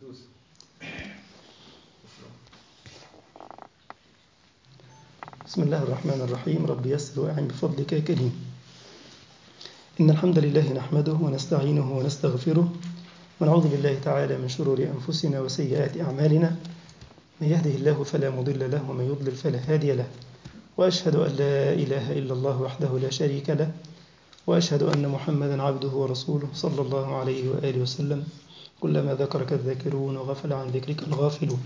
بسم الله الرحمن الرحيم رب يسر وأعن بفضلك يا كريم إن الحمد لله نحمده ونستعينه ونستغفره ونعوذ بالله تعالى من شرور أنفسنا وسيئات أعمالنا من يهده الله فلا مضل له ومن يضلل فلا هادي له وأشهد أن لا إله إلا الله وحده لا شريك له وأشهد أن محمدا عبده ورسوله صلى الله عليه وآله وسلم كلما ذكرك الذاكرون وغفل عن ذكرك الغافلون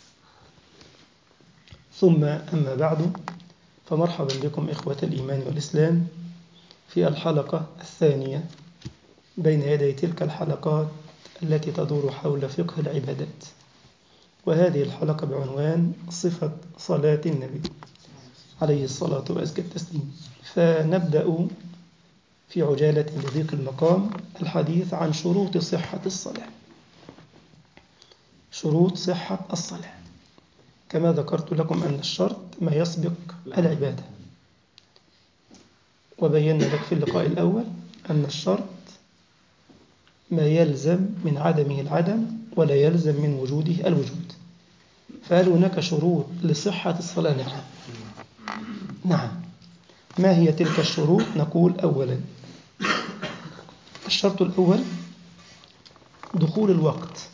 ثم أما بعد فمرحبا بكم إخوة الإيمان والإسلام في الحلقة الثانية بين يدي تلك الحلقات التي تدور حول فقه العبادات وهذه الحلقة بعنوان صفة صلاة النبي عليه الصلاة وأزكى التسليم فنبدأ في عجالة لضيق المقام الحديث عن شروط صحة الصلاة شروط صحة الصلاة كما ذكرت لكم أن الشرط ما يسبق العبادة وبينا لك في اللقاء الأول أن الشرط ما يلزم من عدمه العدم ولا يلزم من وجوده الوجود فهل هناك شروط لصحة الصلاة نعم نعم ما هي تلك الشروط نقول أولا الشرط الأول دخول الوقت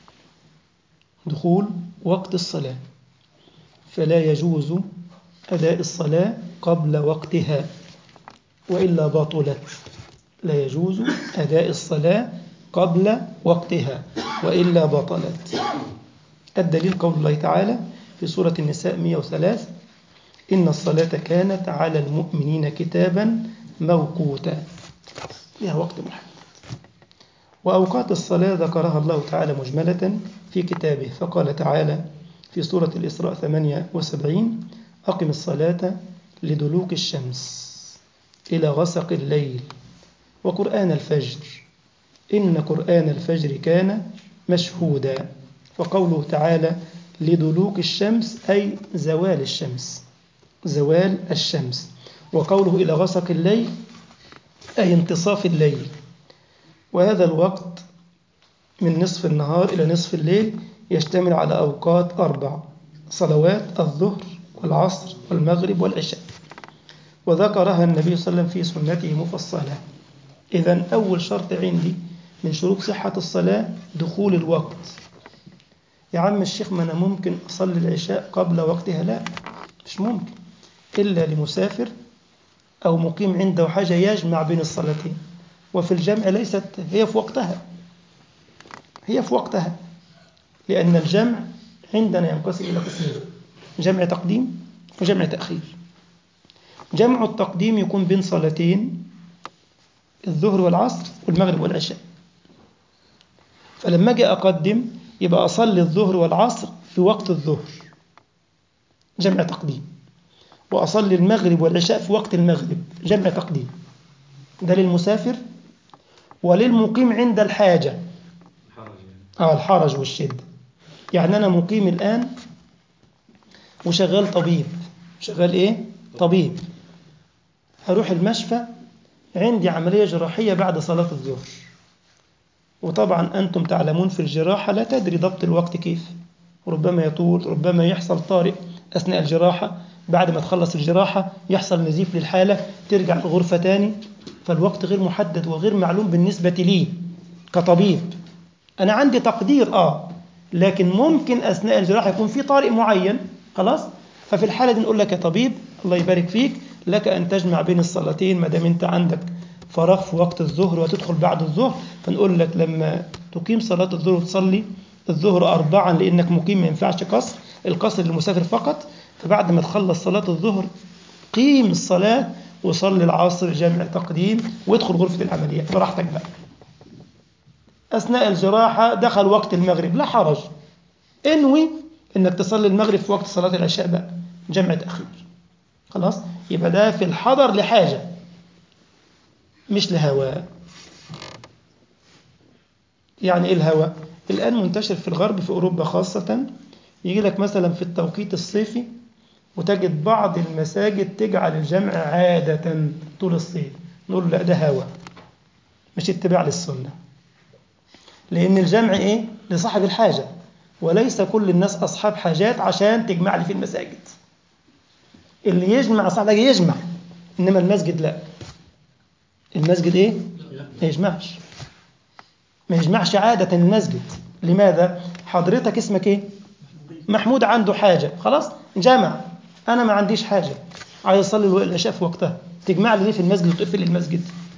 دخول وقت الصلاة فلا يجوز أداء الصلاة قبل وقتها وإلا باطلت لا يجوز أداء الصلاة قبل وقتها وإلا بطلت الدليل قول الله تعالى في سورة النساء 103 إن الصلاة كانت على المؤمنين كتابا موقوتا لها وقت محدد وأوقات الصلاة ذكرها الله تعالى مجملة في كتابه فقال تعالى في سورة الإسراء 78 أقم الصلاة لدلوك الشمس إلى غسق الليل وقرآن الفجر إن قرآن الفجر كان مشهودا وقوله تعالى لدلوك الشمس أي زوال الشمس زوال الشمس وقوله إلى غسق الليل أي انتصاف الليل وهذا الوقت من نصف النهار إلى نصف الليل يشتمل على أوقات أربع صلوات الظهر والعصر والمغرب والعشاء وذكرها النبي صلى الله عليه وسلم في سنته مفصلة إذا أول شرط عندي من شروط صحة الصلاة دخول الوقت يا عم الشيخ ما أنا ممكن أصلي العشاء قبل وقتها لا مش ممكن إلا لمسافر أو مقيم عنده حاجة يجمع بين الصلاتين وفي الجمع ليست هي في وقتها هي في وقتها لأن الجمع عندنا ينقسم إلى قسمين جمع تقديم وجمع تأخير جمع التقديم يكون بين صلاتين الظهر والعصر والمغرب والعشاء فلما أجي أقدم يبقى أصلي الظهر والعصر في وقت الظهر جمع تقديم وأصلي المغرب والعشاء في وقت المغرب جمع تقديم ده للمسافر وللمقيم عند الحاجة آه الحرج والشدة يعني أنا مقيم الآن وشغال طبيب شغال إيه؟ طبيب هروح المشفى عندي عملية جراحية بعد صلاة الظهر وطبعا أنتم تعلمون في الجراحة لا تدري ضبط الوقت كيف ربما يطول ربما يحصل طارئ أثناء الجراحة بعد ما تخلص الجراحة يحصل نزيف للحالة ترجع الغرفة تاني فالوقت غير محدد وغير معلوم بالنسبة لي كطبيب أنا عندي تقدير آه لكن ممكن أثناء الجراحة يكون في طارئ معين خلاص ففي الحالة دي نقول لك يا طبيب الله يبارك فيك لك أن تجمع بين الصلاتين ما دام أنت عندك فراغ في وقت الظهر وتدخل بعد الظهر فنقول لك لما تقيم صلاة الظهر وتصلي الظهر أربعا لأنك مقيم ما ينفعش قصر القصر للمسافر فقط فبعد ما تخلص صلاة الظهر قيم الصلاة وصلي العصر جمع تقديم وادخل غرفة العمليات براحتك بقى أثناء الجراحة دخل وقت المغرب لا حرج انوي انك تصلي المغرب في وقت صلاة العشاء بقى جمع تأخير خلاص يبقى ده في الحضر لحاجة مش لهواء يعني ايه الهواء الآن منتشر في الغرب في أوروبا خاصة يجي لك مثلا في التوقيت الصيفي وتجد بعض المساجد تجعل الجمع عادة طول الصيف نقول لا ده هوى مش اتباع للسنة لأن الجمع إيه لصاحب الحاجة وليس كل الناس أصحاب حاجات عشان تجمع لي في المساجد اللي يجمع صاحب الحاجة يجمع إنما المسجد لا المسجد إيه؟ ما يجمعش ما يجمعش عادة المسجد لماذا؟ حضرتك اسمك إيه؟ محمود عنده حاجة خلاص جمع أنا ما عنديش حاجة عايز أصلي العشاء في وقتها تجمع لي ليه في المسجد وتقفل المسجد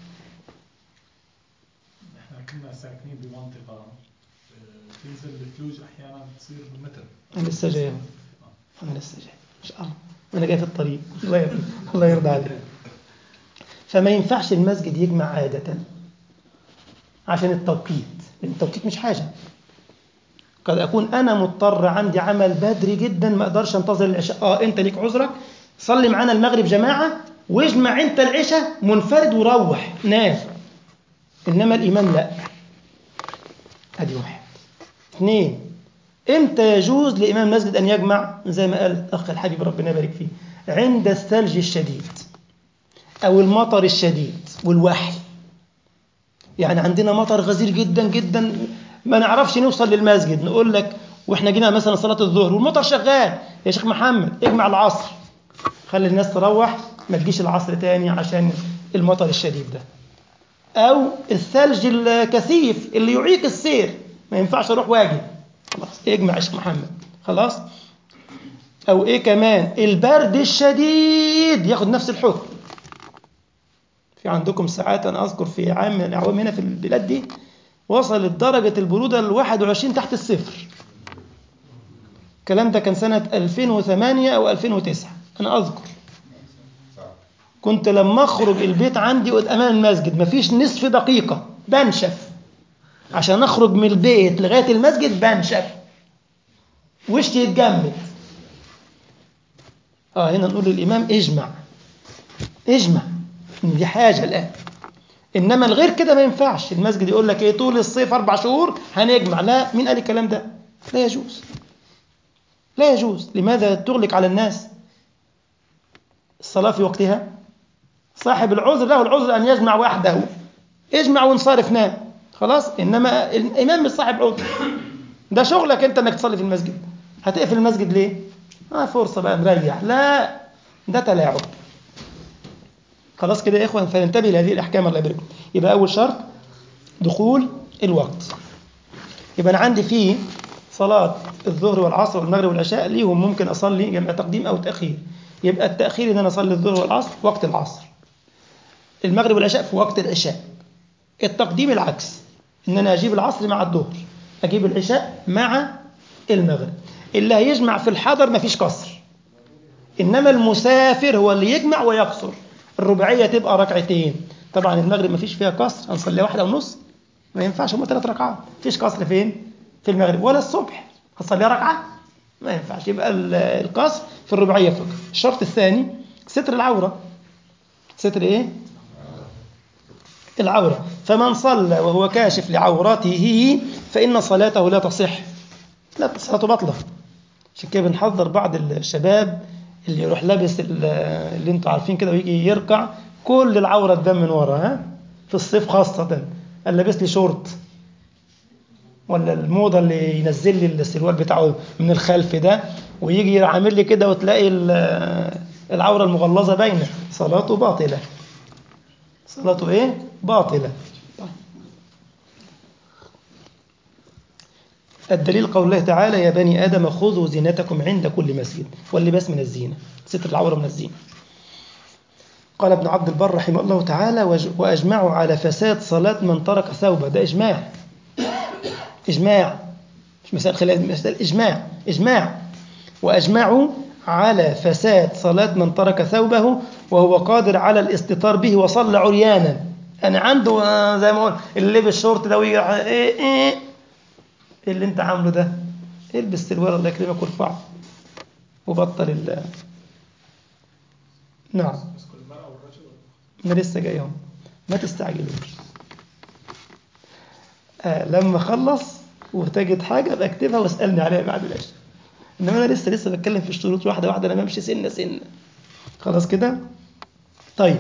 احنا كنا ساكنين بمنطقة آه، تنزل الثلوج احيانا تصير بمتر أنا لسه جاي أهو. أنا لسه جاي إن شاء الله وأنا جاي في الطريق الله يرضى الله يرضى عليك فما ينفعش المسجد يجمع عادة عشان التوقيت لأن التوقيت مش حاجة قد أكون أنا مضطر عندي عمل بدري جدا ما أقدرش أنتظر العشاء آه أنت ليك عذرك صلي معانا المغرب جماعة واجمع أنت العشاء منفرد وروح نام إنما الإمام لا أدي واحد اثنين امتى يجوز لإمام المسجد أن يجمع زي ما قال الأخ الحبيب ربنا يبارك فيه عند الثلج الشديد أو المطر الشديد والوحل يعني عندنا مطر غزير جدا جدا ما نعرفش نوصل للمسجد نقول لك واحنا جينا مثلا صلاة الظهر والمطر شغال يا شيخ محمد اجمع العصر خلي الناس تروح ما تجيش العصر تاني عشان المطر الشديد ده أو الثلج الكثيف اللي يعيق السير ما ينفعش أروح واجي خلاص اجمع يا شيخ محمد خلاص أو إيه كمان البرد الشديد ياخد نفس الحكم في عندكم ساعات أنا أذكر في عام من الأعوام هنا في البلاد دي وصلت درجة البرودة ل 21 تحت الصفر الكلام ده كان سنة 2008 أو 2009 أنا أذكر كنت لما أخرج البيت عندي أمام المسجد مفيش نصف دقيقة بنشف عشان أخرج من البيت لغاية المسجد بنشف وشي يتجمد آه هنا نقول للإمام اجمع اجمع إن دي حاجة الآن إنما الغير كده ما ينفعش المسجد يقول لك إيه طول الصيف أربع شهور هنجمع لا مين قال الكلام ده لا يجوز لا يجوز لماذا تغلق على الناس الصلاة في وقتها صاحب العذر له العذر أن يجمع وحده اجمع وانصرف نام خلاص إنما الإمام مش صاحب عذر ده شغلك أنت أنك تصلي في المسجد هتقفل المسجد ليه؟ آه فرصة بقى نريح لا ده تلاعب خلاص كده يا إخوان فننتبه لهذه الأحكام الله يبارك يبقى أول شرط دخول الوقت يبقى أنا عندي فيه صلاة الظهر والعصر والمغرب والعشاء ليهم ممكن أصلي جمع تقديم أو تأخير يبقى التأخير إن أنا أصلي الظهر والعصر في وقت العصر المغرب والعشاء في وقت العشاء التقديم العكس إن أنا أجيب العصر مع الظهر أجيب العشاء مع المغرب اللي هيجمع في الحضر مفيش قصر إنما المسافر هو اللي يجمع ويقصر الرباعية تبقى ركعتين طبعا المغرب مفيش فيها قصر هنصليها واحدة ونص ما ينفعش هم ثلاث ركعات مفيش قصر فين في المغرب ولا الصبح هتصليها ركعة ما ينفعش يبقى القصر في الرباعية فقط الشرط الثاني ستر العورة ستر ايه العورة فمن صلى وهو كاشف لعورته فإن صلاته لا تصح لا صلاته بطلة عشان كده بنحذر بعض الشباب اللي يروح لابس اللي انتوا عارفين كده ويجي يركع كل العورة تبان من ورا ها في الصيف خاصة قال لابس لي شورت ولا الموضة اللي ينزل لي السروال بتاعه من الخلف ده ويجي عامل لي كده وتلاقي العورة المغلظة باينة صلاته باطلة صلاته ايه باطلة الدليل قول الله تعالى يا بني آدم خذوا زينتكم عند كل مسجد واللباس من الزينة ستر العورة من الزينة قال ابن عبد البر رحمه الله تعالى وأجمعوا على فساد صلاة من ترك ثوبه ده إجماع إجماع مش مسألة خلاف مسألة إجماع إجماع وأجمعوا على فساد صلاة من ترك ثوبه وهو قادر على الاستتار به وصلى عريانا أنا عنده زي ما أقول اللي لبس شورت ده ويجي إيه إيه إيه اللي أنت عامله ده البس سروال الله يكرمك وارفعه وبطل ال نعم أنا لسه جاي اهو ما تستعجلوش آه لما اخلص وتجد حاجه ابقى اكتبها واسالني عليها بعد العشاء انما انا لسه لسه بتكلم في الشروط واحده واحده انا بمشي سنه سنه خلاص كده طيب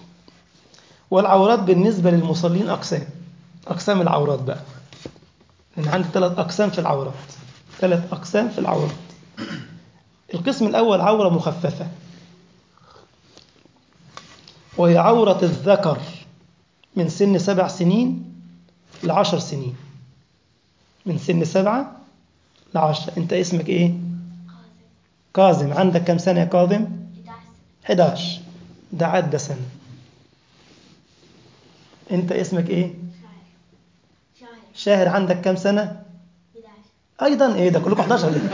والعورات بالنسبه للمصلين اقسام اقسام العورات بقى أنا عندي ثلاث أقسام في العورات ثلاث أقسام في العورات القسم الأول عورة مخففة وهي عورة الذكر من سن سبع سنين لعشر سنين من سن سبعة لعشرة أنت اسمك إيه؟ كاظم عندك كم سنة يا كاظم؟ 11 ده عدى سنة أنت اسمك إيه؟ شاهر عندك كم سنة؟ أيضا إيه ده كلكم 11 ليه؟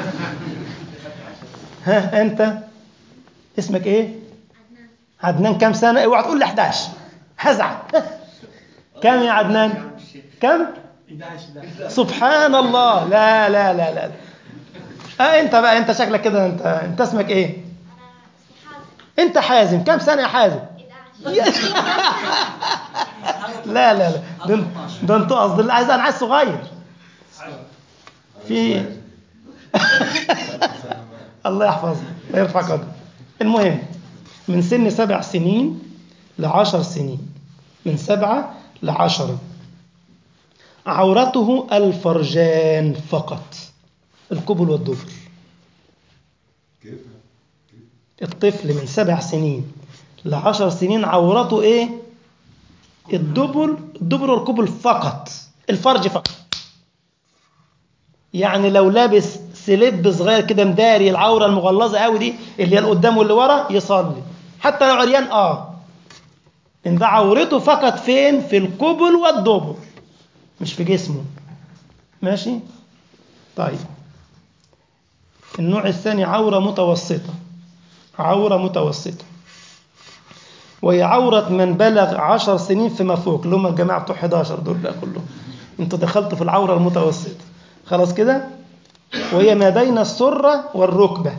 ها أنت اسمك إيه؟ عدنان كم سنة؟ اوعى تقول لي 11 هزعل كم يا عدنان؟ كم؟ 11 سبحان الله لا لا لا لا اه انت بقى انت شكلك كده انت انت اسمك ايه؟ انت حازم كم سنة يا حازم؟ لا لا لا ده ده انتوا قصدي اللي عايز انا عايز صغير في الله يحفظه ويرفع قدره المهم من سن سبع سنين لعشر سنين من سبعة لعشرة عورته الفرجان فقط القبل والدبر كيف؟ الطفل من سبع سنين لعشر سنين عورته ايه الدبر الدبر والقبل فقط الفرج فقط يعني لو لابس سليب صغير كده مداري العوره المغلظه قوي دي اللي هي القدام واللي ورا يصلي حتى لو عريان اه ان ده عورته فقط فين في القبل والدبر مش في جسمه ماشي طيب النوع الثاني عوره متوسطه عوره متوسطه وهي عورة من بلغ عشر سنين فيما فوق اللي هم الجماعة بتوع 11 دول بقى كلهم انتوا دخلتوا في العورة المتوسطة خلاص كده وهي ما بين السرة والركبة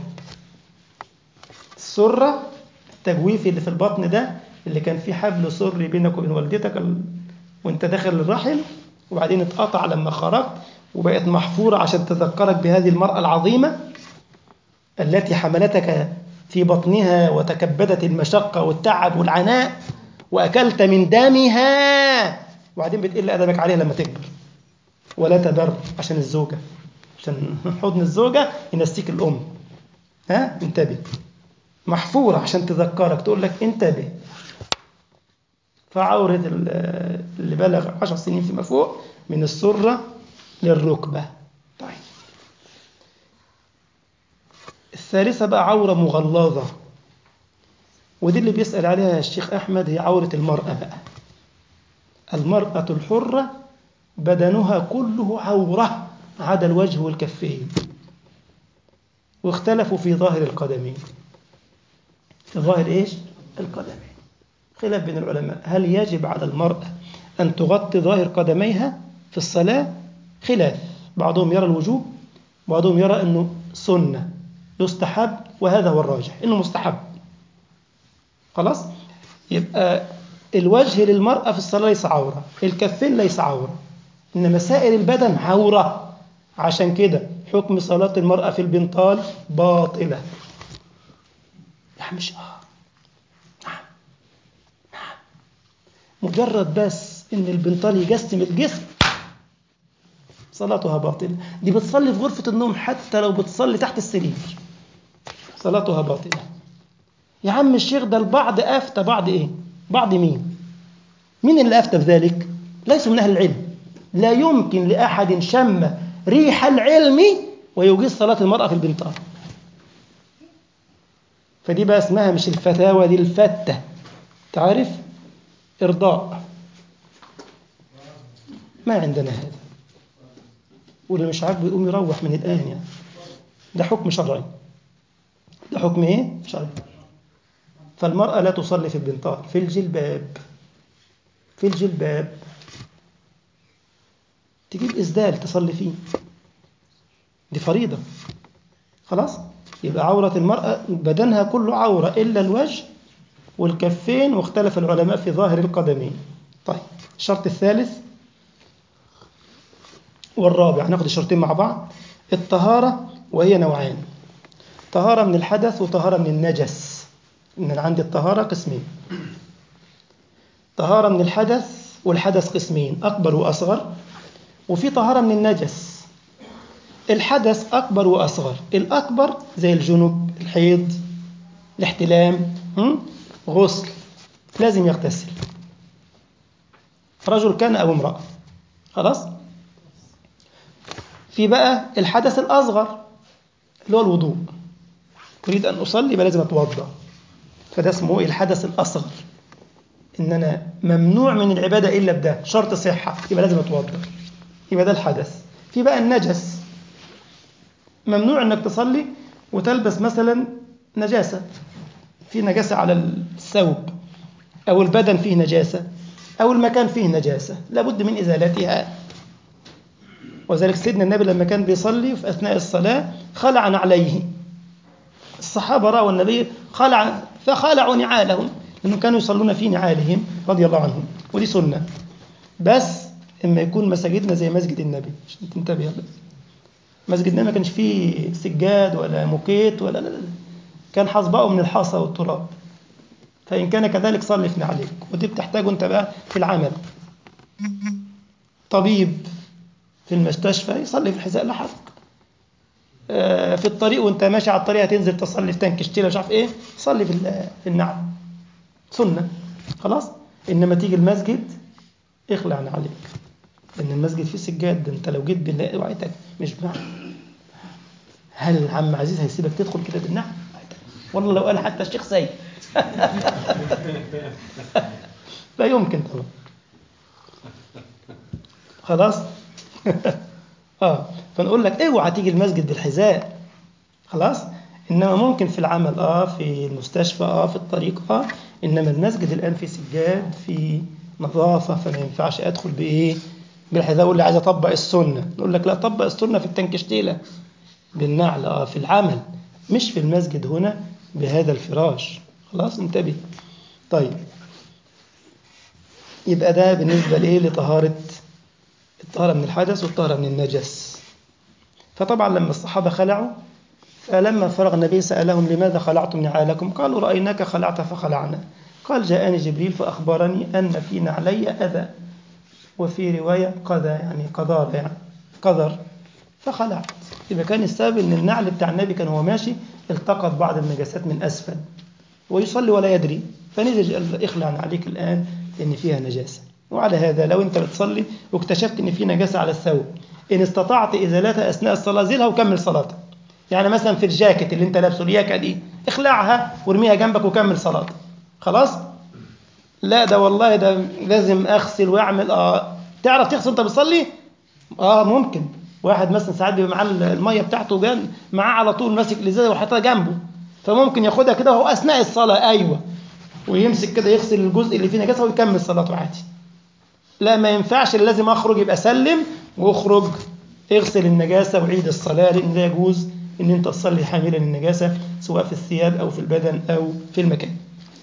السرة التجويف اللي في البطن ده اللي كان فيه حبل سري بينك وبين والدتك ال... وانت داخل الرحم وبعدين اتقطع لما خرجت وبقت محفورة عشان تذكرك بهذه المرأة العظيمة التي حملتك في بطنها وتكبدت المشقة والتعب والعناء وأكلت من دمها وبعدين بتقل أدبك عليها لما تكبر ولا تبر عشان الزوجة عشان حضن الزوجة ينسيك الأم ها انتبه محفورة عشان تذكرك تقول لك انتبه فعورة اللي بلغ عشر سنين فيما فوق من السرة للركبة طيب الثالثة بقى عورة مغلظة ودي اللي بيسأل عليها الشيخ أحمد هي عورة المرأة بقى المرأة الحرة بدنها كله عورة عدا الوجه والكفين واختلفوا في ظاهر القدمين في ظاهر إيش؟ القدمين خلاف بين العلماء هل يجب على المرأة أن تغطي ظاهر قدميها في الصلاة؟ خلاف بعضهم يرى الوجوب بعضهم يرى أنه سنة يستحب وهذا هو الراجح انه مستحب خلاص يبقى الوجه للمرأة في الصلاة ليس عورة الكفين ليس عورة إنما سائر البدن عورة عشان كده حكم صلاة المرأة في البنطال باطلة لا مش آه نعم نعم مجرد بس إن البنطال يجسم الجسم صلاتها باطلة دي بتصلي في غرفة النوم حتى لو بتصلي تحت السرير صلاتها باطلة يا عم الشيخ ده البعض أفتى بعض إيه بعض مين مين اللي أفتى بذلك ليسوا من أهل العلم لا يمكن لأحد شم ريح العلم ويجيز صلاة المرأة في البنطال فدي بقى اسمها مش الفتاوى دي الفتة تعرف إرضاء ما عندنا هذا واللي مش عاجبه يقوم يروح من الآن يعني ده حكم شرعي ده حكم ايه شرعي فالمرأة لا تصلي في البنطال في الجلباب في الجلباب تجيب إسدال تصلي فيه دي فريضة خلاص يبقى عورة المرأة بدنها كله عورة إلا الوجه والكفين واختلف العلماء في ظاهر القدمين طيب الشرط الثالث والرابع هناخد الشرطين مع بعض الطهارة وهي نوعان طهارة من الحدث وطهارة من النجس إن عندي الطهارة قسمين طهارة من الحدث والحدث قسمين أكبر وأصغر وفي طهارة من النجس الحدث أكبر وأصغر الأكبر زي الجنوب الحيض الاحتلام هم؟ غسل لازم يغتسل رجل كان أو امرأة خلاص في بقى الحدث الأصغر اللي هو الوضوء أريد أن أصلي يبقى لازم أتوضأ فده اسمه إيه؟ الحدث الأصغر إن أنا ممنوع من العبادة إلا بده شرط صحة يبقى لازم أتوضأ يبقى ده الحدث في بقى النجس ممنوع إنك تصلي وتلبس مثلا نجاسة في نجاسة على الثوب أو البدن فيه نجاسة أو المكان فيه نجاسة لابد من إزالتها وذلك سيدنا النبي لما كان بيصلي في أثناء الصلاة خلع عليه الصحابة رأوا النبي خلع فخلعوا نعالهم لأنهم كانوا يصلون في نعالهم رضي الله عنهم ودي سنة بس إما يكون مساجدنا زي مسجد النبي عشان تنتبه بس مسجد النبي ما كانش فيه سجاد ولا موكيت ولا لا لا لا. كان حصباؤه من الحصى والتراب فإن كان كذلك صلي في نعليك ودي بتحتاجه أنت بقى في العمل طبيب في المستشفى يصلي في الحذاء لحق آه، في الطريق وانت ماشي على الطريق هتنزل تصلي في تانك اشتري مش عارف ايه صلي في ال- في النعل سنه خلاص انما تيجي المسجد اخلع عليك لان المسجد فيه سجاد ده انت لو جيت بالله وعيتك مش بنعل هل عم عزيز هيسيبك تدخل كده بالنعل والله لو قال حتى الشيخ سيد لا يمكن طبعا خلاص اه فنقول لك اوعى تيجي المسجد بالحذاء خلاص انما ممكن في العمل اه في المستشفى اه في الطريق اه انما المسجد الان في سجاد في نظافه فما ينفعش ادخل بايه بالحذاء اقول لي عايز اطبق السنه نقول لك لا طبق السنه في التنكشتيله بالنعل اه في العمل مش في المسجد هنا بهذا الفراش خلاص انتبه طيب يبقى ده بالنسبه لايه لطهاره الطهارة من الحدث والطهارة من النجس فطبعا لما الصحابة خلعوا فلما فرغ النبي سألهم لماذا خلعتم نعالكم قالوا رأيناك خلعت فخلعنا قال جاءني جبريل فأخبرني أن في نعلي أذى وفي رواية قذى يعني قذار يعني قذر فخلعت يبقى كان السبب أن النعل بتاع النبي كان هو ماشي التقط بعض النجاسات من أسفل ويصلي ولا يدري فنزل قال اخلع عليك الآن لأن فيها نجاسة وعلى هذا لو أنت بتصلي واكتشفت أن في نجاسة على الثوب إن استطعت إزالتها أثناء الصلاة زيلها وكمل صلاتك يعني مثلا في الجاكيت اللي أنت لابسه الياكة دي اخلعها وارميها جنبك وكمل صلاتك خلاص لا ده والله ده لازم أغسل وأعمل آه تعرف تغسل أنت بتصلي آه ممكن واحد مثلا ساعات بيبقى معاه المية بتاعته جان معاه على طول ماسك الإزازة وحاططها جنبه فممكن ياخدها كده وهو أثناء الصلاة أيوه ويمسك كده يغسل الجزء اللي فيه نجاسة ويكمل صلاته عادي لا ما ينفعش اللي لازم اخرج يبقى سلم واخرج اغسل النجاسة وعيد الصلاة لأن لا يجوز إن أنت تصلي حاملا النجاسة سواء في الثياب أو في البدن أو في المكان.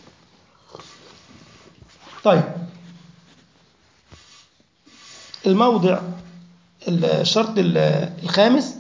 طيب الموضع الشرط الخامس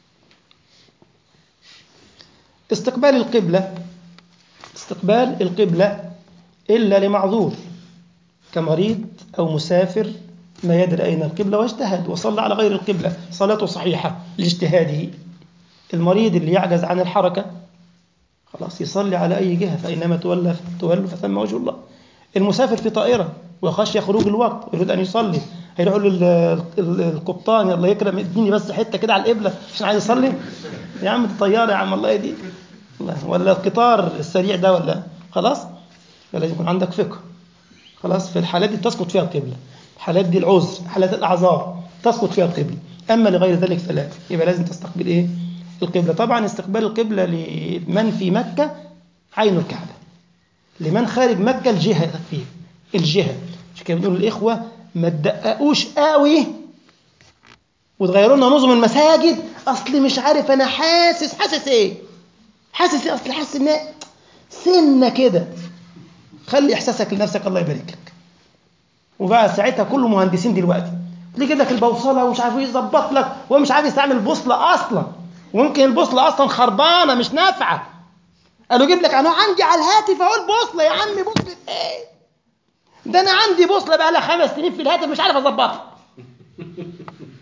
استقبال القبلة استقبال القبلة إلا لمعذور كمريض أو مسافر ما يدري أين القبلة واجتهد وصلى على غير القبلة صلاته صحيحة لاجتهاده المريض اللي يعجز عن الحركة خلاص يصلي على أي جهة فإنما تولى تولوا فثم وجه الله المسافر في طائرة وخشي خروج الوقت ويريد أن يصلي هيروح له القبطان الله يكرم اديني بس حتة كده على القبلة عشان عايز يصلي يا عم دي طيارة يا عم الله يديك ولا القطار السريع ده ولا خلاص لازم يكون عندك فقه خلاص في الحالات دي تسقط فيها القبلة الحالات دي العذر حالات الأعذار تسقط فيها القبلة أما لغير ذلك فلا يبقى لازم تستقبل إيه القبلة طبعا استقبال القبلة لمن في مكة عين الكعبة لمن خارج مكة الجهة فيه الجهة مش كده بنقول الإخوة ما تدققوش قوي وتغيروا لنا نظم المساجد أصل مش عارف أنا حاسس حاسس إيه حاسس إيه أصل حاسس إن سنة كده خلي إحساسك لنفسك الله يبارك لك وبقى ساعتها كله مهندسين دلوقتي تلاقي لك البوصلة ومش عارف يظبط لك ومش عارف يستعمل بوصلة أصلا وممكن البوصلة أصلا خربانة مش نافعة قالوا جيب لك أنا عندي على الهاتف أهو البوصلة يا عمي بوصلة إيه ده أنا عندي بوصلة بقى لها خمس سنين في الهاتف مش عارف أظبطها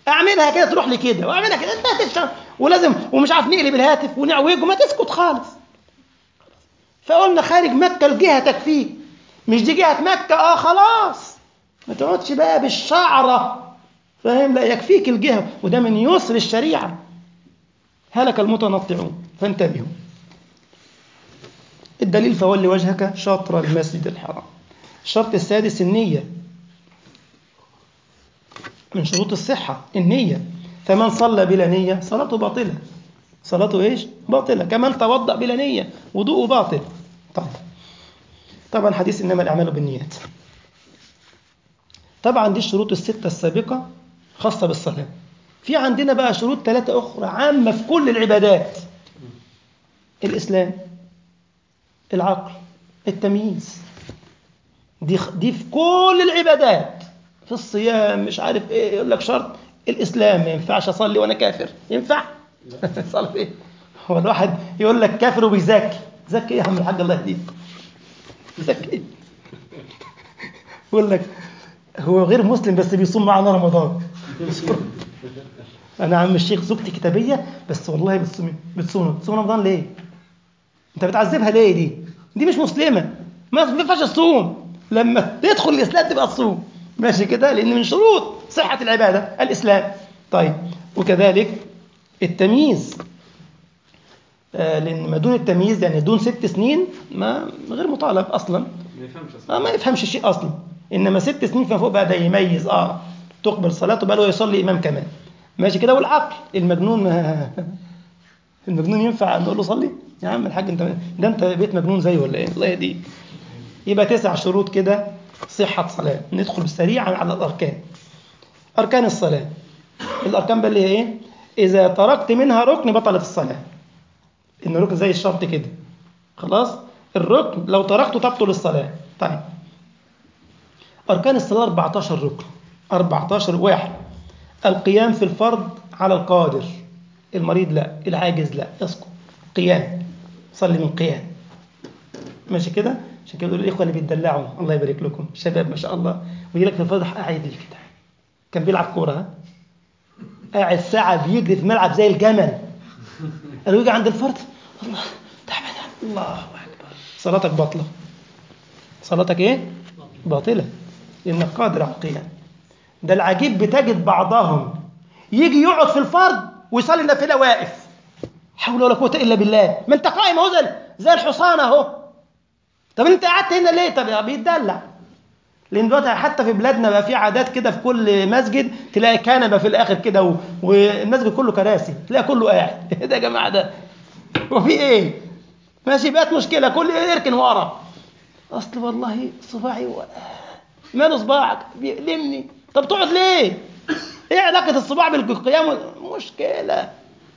اعملها كده تروح لي كده واعملها كده انت هتشتغل ولازم ومش عارف نقلب الهاتف ونعوجه ما تسكت خالص فقلنا خارج مكة الجهة تكفيك مش دي جهة مكة اه خلاص ما تقعدش بقى بالشعرة فاهم لا يكفيك الجهة وده من يسر الشريعة هلك المتنطعون فانتبهوا الدليل فول وجهك شطر المسجد الحرام الشرط السادس النية من شروط الصحة النية فمن صلى بلا نية صلاته باطلة صلاته ايش؟ باطلة كمان توضأ بلا نية وضوءه باطل طيب طبعا حديث إنما الأعمال بالنيات طبعا دي الشروط الستة السابقة خاصة بالصلاة في عندنا بقى شروط ثلاثة أخرى عامة في كل العبادات الإسلام العقل التمييز دي دي في كل العبادات في الصيام مش عارف ايه يقول لك شرط الاسلام ما ينفعش اصلي وانا كافر ينفع صلي ايه هو الواحد يقول لك كافر وبيزكي زكي ايه يا عم الحاج الله يهديك زكي ايه يقول لك هو غير مسلم بس بيصوم معنا رمضان انا عم الشيخ زوجتي كتابيه بس والله بتصوم بتصوم بتصوم رمضان ليه انت بتعذبها ليه دي دي مش مسلمه ما ينفعش تصوم لما تدخل الاسلام تبقى تصوم ماشي كده لان من شروط صحه العباده الاسلام طيب وكذلك التمييز آه لان ما دون التمييز يعني دون ست سنين ما غير مطالب اصلا ما يفهمش آه اصلا ما يفهمش شيء اصلا انما ست سنين فما فوق بقى ده يميز اه تقبل صلاته بقى له يصلي امام كمان ماشي كده والعقل المجنون ما المجنون ينفع نقول له صلي يا عم الحاج انت ده انت بيت مجنون زيه ولا ايه الله يهديك يبقى تسع شروط كده صحة صلاة ندخل سريعا على الأركان أركان الصلاة الأركان بقى اللي هي إيه إذا تركت منها ركن بطلت الصلاة إن الركن زي الشرط كده خلاص الركن لو تركته تبطل الصلاة طيب أركان الصلاة 14 ركن 14 واحد القيام في الفرض على القادر المريض لا العاجز لا اسكت قيام صلي من قيام ماشي كده عشان كده بيقولوا الاخوه اللي بيتدلعوا الله يبارك لكم شباب ما شاء الله ويجي لك في الفضح قاعد لي كده كان بيلعب كوره ها قاعد ساعه بيجري في الملعب زي الجمل قالوا يجي عند الفرد الله تعبان الله اكبر صلاتك باطله صلاتك ايه باطله لانك قادر على القيام ده العجيب بتجد بعضهم يجي يقعد في الفرد ويصلي النافله واقف حول ولا قوه الا بالله ما انت قائم اهو زي زي الحصان اهو طب انت قعدت هنا ليه طب بيتدلع لان دلوقتي حتى في بلادنا بقى في عادات كده في كل مسجد تلاقي كنبه في الاخر كده و... والمسجد كله كراسي تلاقي كله قاعد ايه ده يا جماعه ده وفي ايه ماشي بقت مشكله كل يركن ورا اصل والله صباعي و... ماله صباعك بيألمني طب تقعد ليه ايه علاقه الصباع بالقيام مشكله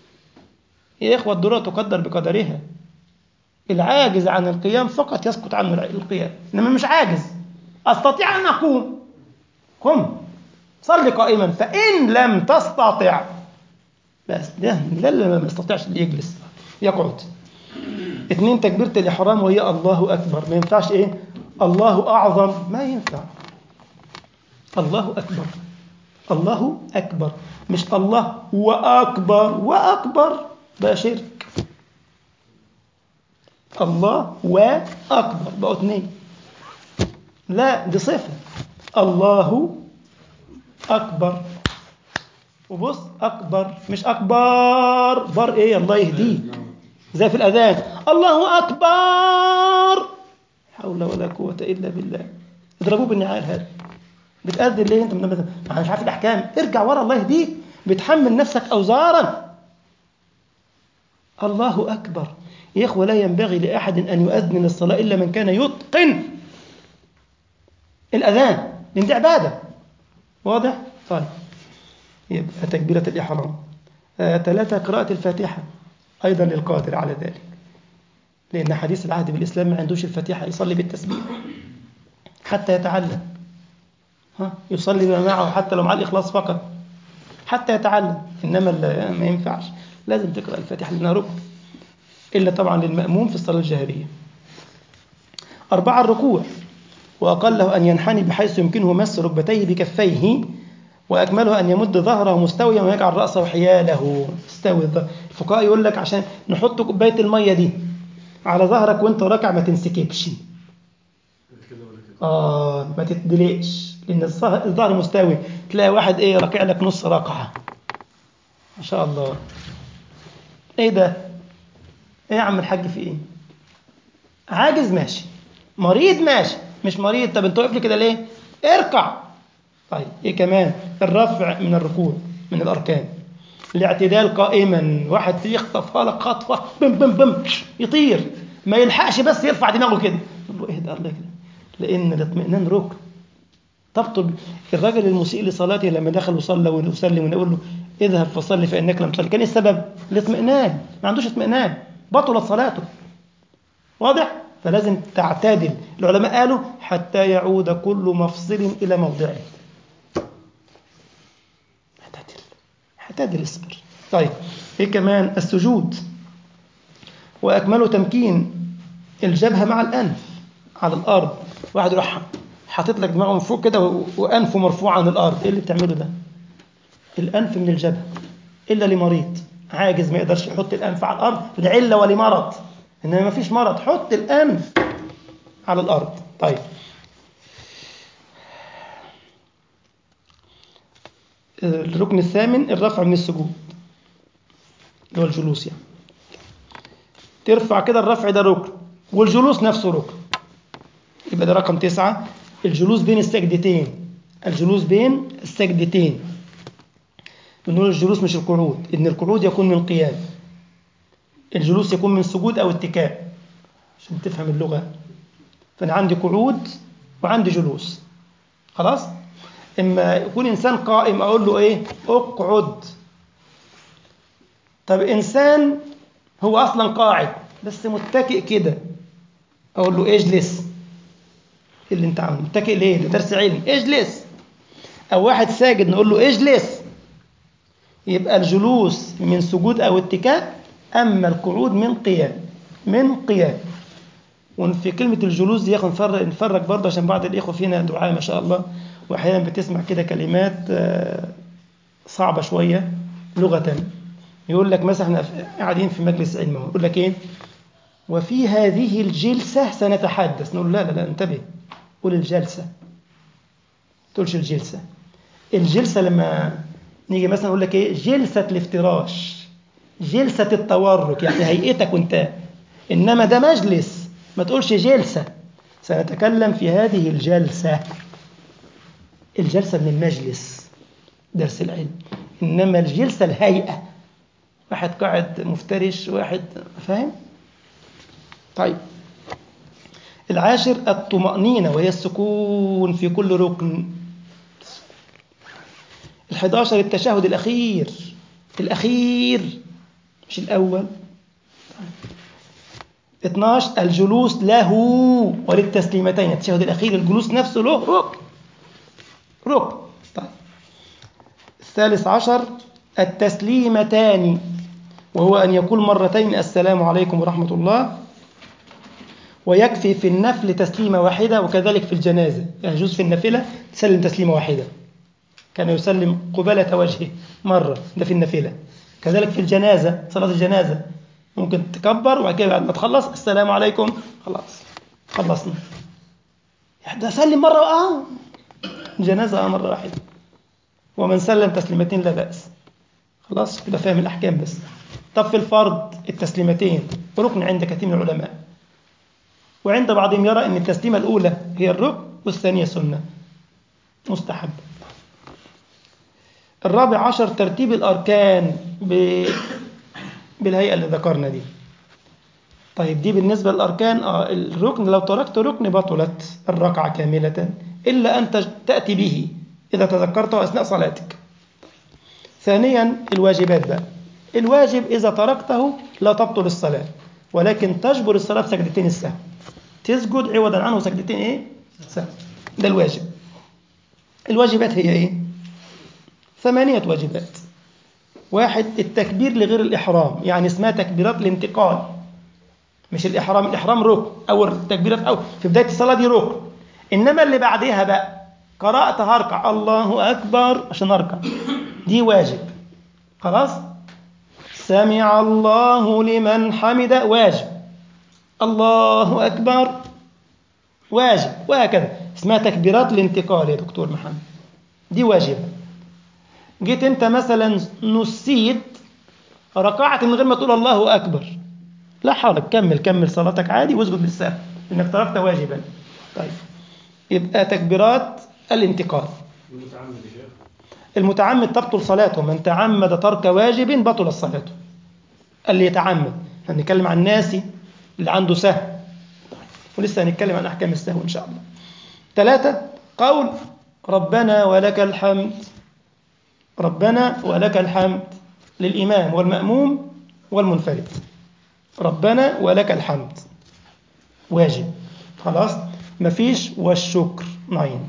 يا اخوه الدروع تقدر بقدرها العاجز عن القيام فقط يسقط عنه القيام انما مش عاجز استطيع ان اقوم قم صل قائما فان لم تستطع بس ده ده اللي ما يستطيعش اللي يجلس يقعد اثنين تكبيرة الإحرام وهي الله أكبر ما ينفعش إيه الله أعظم ما ينفع الله أكبر الله أكبر مش الله وأكبر وأكبر بقى شرك الله وأكبر بقوا اثنين لا دي صفة الله أكبر وبص أكبر مش أكبر بر إيه الله يهديه زي في الأذان الله أكبر حول ولا قوة إلا بالله اضربوه بالنعال هذا بتأذن ليه أنت من مش عارف الأحكام ارجع ورا الله يهديك بتحمل نفسك أوزارا الله أكبر يا إخوة لا ينبغي لأحد أن يؤذن للصلاة إلا من كان يتقن الأذان لأن دي عبادة واضح؟ طيب يبقى تكبيرة الإحرام آه، ثلاثة قراءة الفاتحة أيضا للقادر على ذلك لأن حديث العهد بالإسلام ما عندوش الفاتحة يصلي بالتسبيح حتى يتعلم ها يصلي بما معه حتى لو مع الإخلاص فقط حتى يتعلم إنما ال- ما ينفعش لازم تقرأ الفاتحة لأنها ركن إلا طبعا للمأموم في الصلاة الجهرية أربعة الركوع وأقله أن ينحني بحيث يمكنه مس ركبتيه بكفيه وأكملها أن يمد ظهره مستويا ويجعل رأسه حياله استوي الظهر الفقهاء يقول لك عشان نحط كوباية المية دي على ظهرك وانت راكع ما تنسكبش كده ولا كده آه ما تتدلقش لأن الظهر الظهر مستوي تلاقي واحد إيه راكع لك نص ركعة ما شاء الله إيه ده؟ إيه يا عم الحاج في إيه؟ عاجز ماشي مريض ماشي مش مريض طب أنت واقف لي كده ليه؟ اركع طيب إيه كمان؟ الرفع من الركوع من الأركان الاعتدال قائما واحد يخطفها لك خطفة بم بم بم يطير ما يلحقش بس يرفع دماغه كده تقول له اهدى الله كده لأن الاطمئنان ركن تبطل الراجل المسيء لصلاته لما دخل وصلى وسلم ونقول له اذهب فصلي فإنك لم تصلي كان إيه السبب؟ الاطمئنان ما عندوش اطمئنان بطلت صلاته واضح؟ فلازم تعتدل العلماء قالوا حتى يعود كل مفصل إلى موضعه اعتدل اعتدل اصبر طيب ايه كمان السجود واكمله تمكين الجبهه مع الانف على الارض واحد يروح حاطط لك دماغه من فوق كده و- وانفه مرفوع عن الارض ايه اللي بتعمله ده الانف من الجبهه الا لمريض عاجز ما يقدرش يحط الانف على الارض لعله ولمرض انما ما فيش مرض حط الانف على الارض طيب الركن الثامن الرفع من السجود اللي هو الجلوس يعني ترفع كده الرفع ده ركن والجلوس نفسه ركن يبقى ده رقم تسعة الجلوس بين السجدتين الجلوس بين السجدتين بنقول الجلوس مش القعود إن القعود يكون من قيام الجلوس يكون من سجود أو اتكاء عشان تفهم اللغة فأنا عندي قعود وعندي جلوس خلاص إما يكون إنسان قائم أقول له إيه اقعد طب إنسان هو أصلا قاعد بس متكئ كده أقول له اجلس إيه اللي أنت عامله متكئ ليه ده درس علم اجلس أو واحد ساجد نقول له اجلس يبقى الجلوس من سجود أو اتكاء أما القعود من قيام من قيام وفي كلمة الجلوس دي نفرق نفرق برضه عشان بعض الإخوة فينا دعاء ما شاء الله وأحيانا بتسمع كده كلمات آه، صعبة شوية لغة يقول لك مثلا احنا في- قاعدين في مجلس علم أهو، يقول لك إيه وفي هذه الجلسة سنتحدث نقول لا لا لا انتبه قول الجلسة تقولش الجلسة الجلسة لما نيجي مثلا نقول لك إيه جلسة الافتراش جلسة التورك يعني هيئتك وانت إنما ده مجلس ما تقولش جلسة سنتكلم في هذه الجلسة الجلسة من المجلس درس العلم إنما الجلسة الهيئة واحد قاعد مفترش واحد فاهم طيب العاشر الطمأنينة وهي السكون في كل ركن الحداشر التشهد الأخير الأخير مش الأول 12 الجلوس له وللتسليمتين التشهد الأخير الجلوس نفسه له ركن ركن طيب الثالث عشر التسليمتان وهو أن يقول مرتين السلام عليكم ورحمة الله ويكفي في النفل تسليمة واحدة وكذلك في الجنازة يعني يجوز في النافلة تسلم تسليمة واحدة كان يسلم قبالة وجهه مرة ده في النافلة كذلك في الجنازة صلاة الجنازة ممكن تكبر وبعد كده بعد ما تخلص السلام عليكم خلاص خلصنا يعني ده سلم مرة اه الجنازة آه مرة واحدة ومن سلم تسليمتين لا بأس خلاص يبقى فاهم الأحكام بس طب في الفرض التسليمتين ركن عند كثير من العلماء وعند بعضهم يرى أن التسليمة الأولى هي الركن والثانية سنة مستحب الرابع عشر ترتيب الأركان ب... بالهيئة اللي ذكرنا دي طيب دي بالنسبة للأركان آه الركن لو تركت ركن بطلت الركعة كاملة إلا أن تج- تأتي به إذا تذكرته أثناء صلاتك ثانيا الواجبات بقى الواجب إذا تركته لا تبطل الصلاة ولكن تجبر الصلاة بسجدتين السهو تسجد عوضا عنه سجدتين إيه؟ سهو ده الواجب الواجبات هي إيه؟ ثمانية واجبات واحد التكبير لغير الإحرام يعني اسمها تكبيرات الانتقال مش الإحرام الإحرام ركن أول تكبيرة في أول في بداية الصلاة دي ركن إنما اللي بعدها بقى قرأت هركع الله أكبر عشان أركع دي واجب خلاص سمع الله لمن حمد واجب الله أكبر واجب وهكذا اسمها تكبيرات الانتقال يا دكتور محمد دي واجبة جيت انت مثلا نسيت ركعت من غير ما تقول الله أكبر لا حرج كمل كمل صلاتك عادي واسجد للسهو انك تركت واجبا طيب يبقى تكبيرات الانتقال والمتعمد يا شيخ المتعمد تبطل صلاته من تعمد ترك واجب بطل صلاته اللي يتعمد هنتكلم عن الناسي اللي عنده سهو ولسه هنتكلم عن أحكام السهو إن شاء الله ثلاثة قول ربنا ولك الحمد ربنا ولك الحمد للإمام والمأموم والمنفرد ربنا ولك الحمد واجب خلاص مفيش والشكر نعين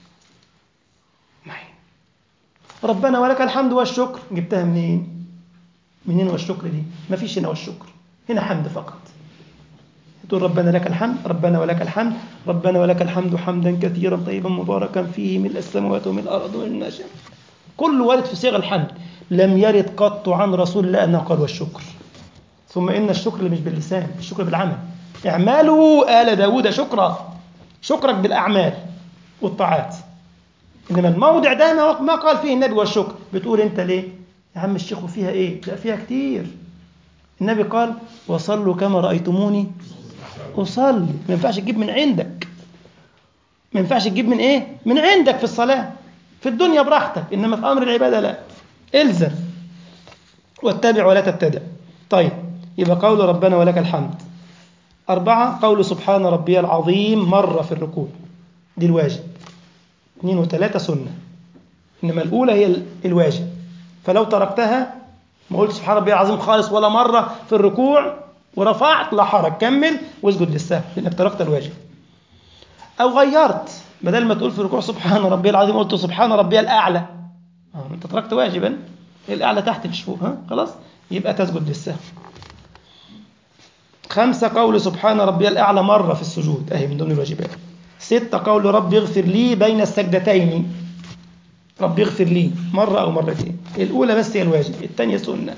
نعين ربنا ولك الحمد والشكر جبتها منين منين والشكر دي مفيش هنا والشكر هنا حمد فقط تقول ربنا لك الحمد ربنا ولك الحمد ربنا ولك الحمد حمدا كثيرا طيبا مباركا فيه ملء السماوات وملء الارض وملء ما شاء كل وارد في صيغ الحمد لم يرد قط عن رسول الله انه قال والشكر ثم ان الشكر مش باللسان الشكر بالعمل اعملوا ال داود شكرا شكرك بالاعمال والطاعات انما الموضع ده ما- ما قال فيه النبي والشكر بتقول انت ليه يا عم الشيخ وفيها ايه لا فيها كتير النبي قال وصلوا كما رايتموني اصلي ما ينفعش تجيب من عندك ما ينفعش تجيب من ايه من عندك في الصلاه في الدنيا براحتك انما في امر العباده لا الزم واتبع ولا تبتدع طيب يبقى قول ربنا ولك الحمد أربعة قول سبحان ربي العظيم مرة في الركوع دي الواجب اثنين وثلاثة سنة إنما الأولى هي ال- الواجب فلو تركتها ما قلت سبحان ربي العظيم خالص ولا مرة في الركوع ورفعت لا حرج كمل واسجد للسهو لأنك تركت الواجب أو غيرت بدل ما تقول في الركوع سبحان ربي العظيم قلت سبحان ربي الأعلى آه، أنت تركت واجبا الأعلى تحت مش فوق ها خلاص يبقى تسجد للسهو خمسة قول سبحان ربي الأعلى مرة في السجود أهي من ضمن الواجبات ستة قول ربي اغفر لي بين السجدتين ربي اغفر لي مرة أو مرتين الأولى بس هي الواجب الثانية سنة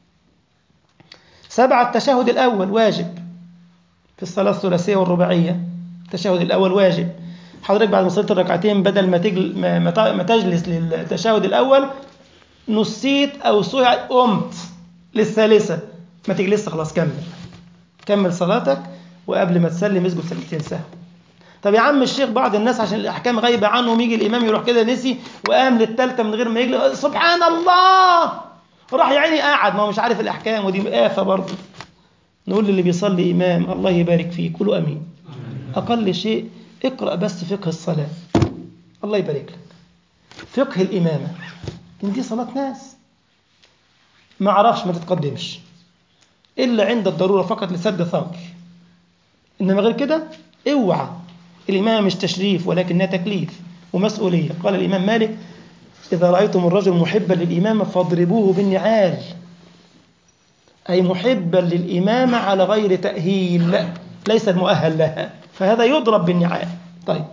سبعة التشهد الأول واجب في الصلاة الثلاثية والرباعية التشهد الأول واجب حضرتك بعد ما صليت الركعتين بدل ما تجل ما- ما ت- ما تجلس للتشهد الأول نسيت أو سهى قمت للثالثة ما تجلس خلاص كمل كمل صلاتك وقبل ما تسلم اسجد سجدتين سهو طب يا عم الشيخ بعض الناس عشان الاحكام غايبه عنهم يجي الامام يروح كده نسي وقام للثالثه من غير ما يجلس سبحان الله راح يا عيني قاعد ما هو مش عارف الاحكام ودي آفة برضه نقول للي بيصلي امام الله يبارك فيه قولوا امين اقل شيء اقرا بس فقه الصلاه الله يبارك لك فقه الامامه ان دي صلاه ناس ما عرفش ما تتقدمش إلا عند الضرورة فقط لسد ثغر إنما غير كده اوعى الإمامة مش تشريف ولكنها تكليف ومسؤولية قال الإمام مالك إذا رأيتم الرجل محبا للإمامة فاضربوه بالنعال أي محبا للإمامة على غير تأهيل لا ليس المؤهل لها فهذا يضرب بالنعال طيب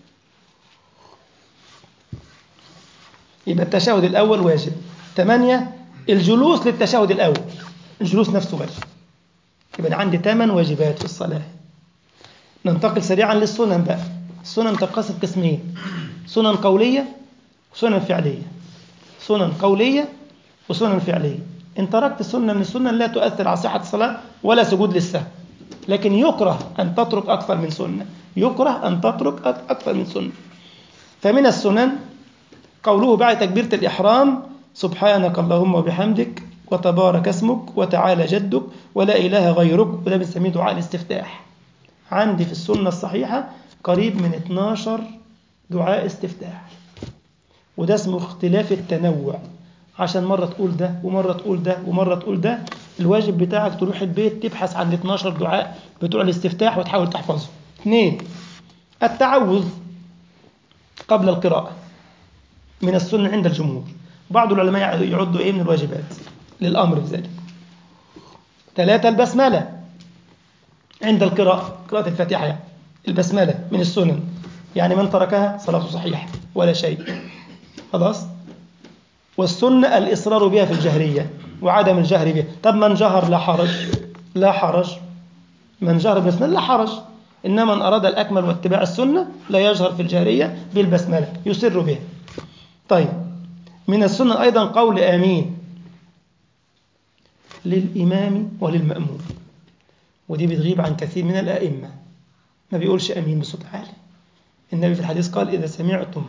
يبقى التشهد الأول واجب ثمانية الجلوس للتشهد الأول الجلوس نفسه واجب يبقى أنا عندي ثمان واجبات في الصلاة ننتقل سريعا للسنن بقى السنن تنقسم قسمين سنن قولية وسنن فعلية سنن قولية وسنن فعلية إن تركت سنة من السنن لا تؤثر على صحة الصلاة ولا سجود للسهو لكن يكره أن تترك أكثر من سنة يكره أن تترك أك- أكثر من سنة فمن السنن قوله بعد تكبيرة الإحرام سبحانك اللهم وبحمدك وتبارك اسمك وتعالى جدك ولا إله غيرك وده بنسميه دعاء الاستفتاح عندي في السنة الصحيحة قريب من 12 دعاء استفتاح وده اسمه اختلاف التنوع عشان مرة تقول ده ومرة تقول ده ومرة تقول ده الواجب بتاعك تروح البيت تبحث عن ال 12 دعاء بتوع الاستفتاح وتحاول تحفظهم اثنين التعوذ قبل القراءة من السنة عند الجمهور بعض العلماء يعدوا إيه من الواجبات للأمر بذلك ثلاثة البسملة عند القراءة قراءة الفاتحة يعني. البسملة من السنن يعني من تركها صلاته صحيحة ولا شيء خلاص والسنة الإصرار بها في الجهرية وعدم الجهر بها طب من جهر لا حرج لا حرج من جهر بالبسملة لا حرج إنما من أراد الأكمل واتباع السنة لا يجهر في الجهرية بالبسملة يسر بها طيب من السنة أيضا قول آمين للإمام وللمأموم ودي بتغيب عن كثير من الأئمة ما بيقولش أمين بصوت عالي النبي في الحديث قال إذا سمعتم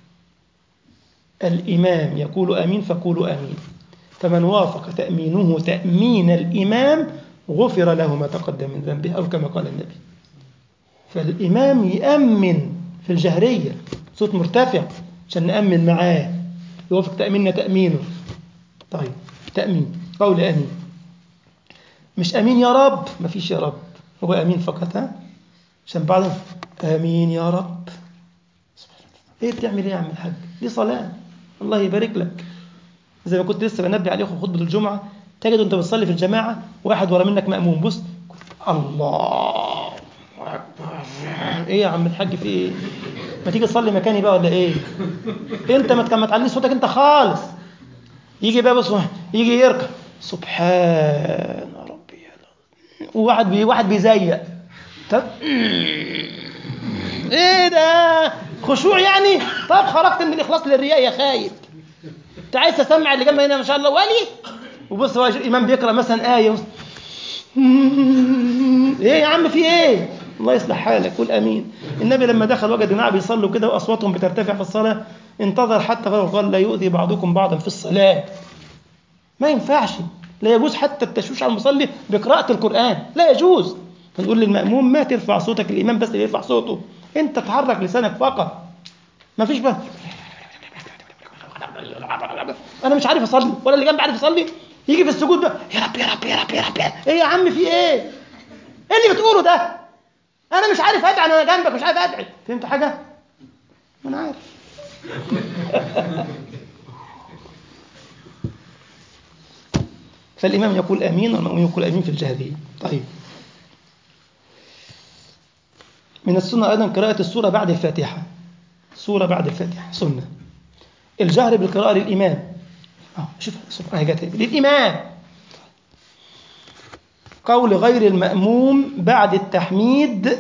الإمام يقول أمين فقولوا أمين فمن وافق تأمينه تأمين الإمام غفر له ما تقدم من ذنبه أو كما قال النبي فالإمام يأمن في الجهرية صوت مرتفع عشان نأمن معاه يوافق تأميننا تأمينه طيب تأمين قول أمين مش أمين يا رب ما فيش يا رب هو أمين فقط ها عشان بعضهم آمين يا رب إيه بتعمل إيه يا عم الحاج دي صلاة الله يبارك لك زي ما كنت لسه بنبه عليكم في خطبة الجمعة تجد أنت بتصلي في الجماعة واحد ورا منك مأموم بص الله أكبر إيه يا عم الحاج في إيه ما تيجي تصلي مكاني بقى ولا إيه أنت ما ما تعليش صوتك أنت خالص يجي بقى بص يجي يركع سبحان ربي وواحد بي واحد بيزيق طب ايه ده خشوع يعني طب خرجت من الاخلاص للرياء يا خايب انت عايز تسمع اللي جنبك هنا ما شاء الله ولي وبص هو الامام بيقرا مثلا ايه وص... ايه يا عم في ايه الله يصلح حالك قول امين النبي لما دخل وجد جماعه بيصلوا كده واصواتهم بترتفع في الصلاه انتظر حتى قال لا يؤذي بعضكم بعضا في الصلاه ما ينفعش لا يجوز حتى التشويش على المصلي بقراءة القرآن لا يجوز فنقول للمأموم ما ترفع صوتك الإمام بس اللي يرفع صوته أنت تحرك لسانك فقط ما فيش بقى أنا مش عارف أصلي ولا اللي جنبي عارف يصلي يجي في السجود بقى يا رب يا رب يا رب يا رب إيه يا عم في إيه؟ إيه اللي بتقوله ده؟ أنا مش عارف أدعي أنا جنبك مش عارف أدعي فهمت حاجة؟ ما أنا عارف فالإمام يقول أمين والمأمون يقول أمين في الجهرية طيب من السنة أيضا قراءة السورة بعد الفاتحة سورة بعد الفاتحة سنة الجهر بالقراءة للإمام أه شوف سبحانه جت للإمام قول غير المأموم بعد التحميد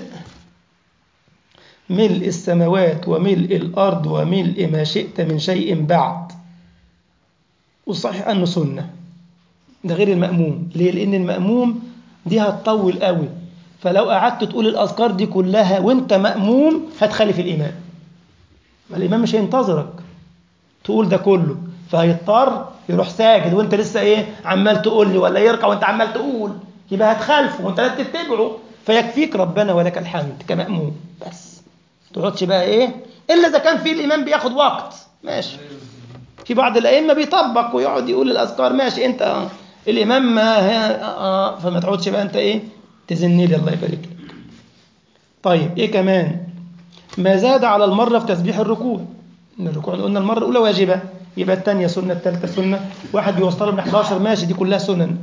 ملء السماوات وملء الأرض وملء ما شئت من شيء بعد والصحيح أنه سنة ده غير المأموم ليه؟ لأن المأموم دي هتطول قوي فلو قعدت تقول الأذكار دي كلها وانت مأموم هتخالف الإمام ما الإمام مش هينتظرك تقول ده كله فهيضطر يروح ساجد وانت لسه ايه عمال تقول لي ولا يركع وانت عمال تقول يبقى هتخالفه وانت لازم تتبعه فيكفيك ربنا ولك الحمد كمأموم بس تقعدش بقى ايه الا اذا كان في الامام بياخد وقت ماشي في بعض الائمه بيطبق ويقعد يقول الاذكار ماشي انت آه. الامام ما هي آه فما تقعدش بقى انت ايه تزن لي الله يبارك لك طيب ايه كمان ما زاد على المره في تسبيح الركوع ان الركوع قلنا المره الاولى واجبه يبقى الثانيه سنه الثالثه سنه واحد بيوصله من 11 ماشي دي كلها سنن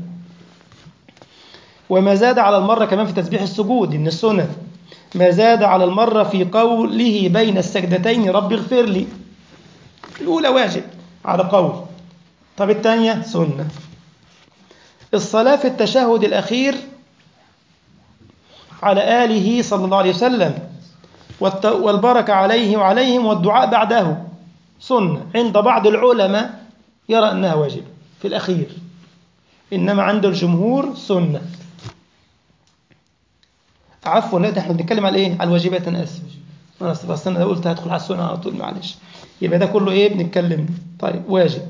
وما زاد على المره كمان في تسبيح السجود من السنن ما زاد على المره في قوله بين السجدتين رب اغفر لي الاولى واجب على قول طب الثانيه سنه الصلاة في التشهد الأخير على آله صلى الله عليه وسلم والبركة عليه وعليهم والدعاء بعده سنة عند بعض العلماء يرى أنها واجب في الأخير إنما عند الجمهور سنة عفوا لا احنا بنتكلم على ايه على الواجبات انا اسف انا اسف اصل انا قلت هدخل على السنه على طول معلش يبقى ده كله ايه بنتكلم طيب واجب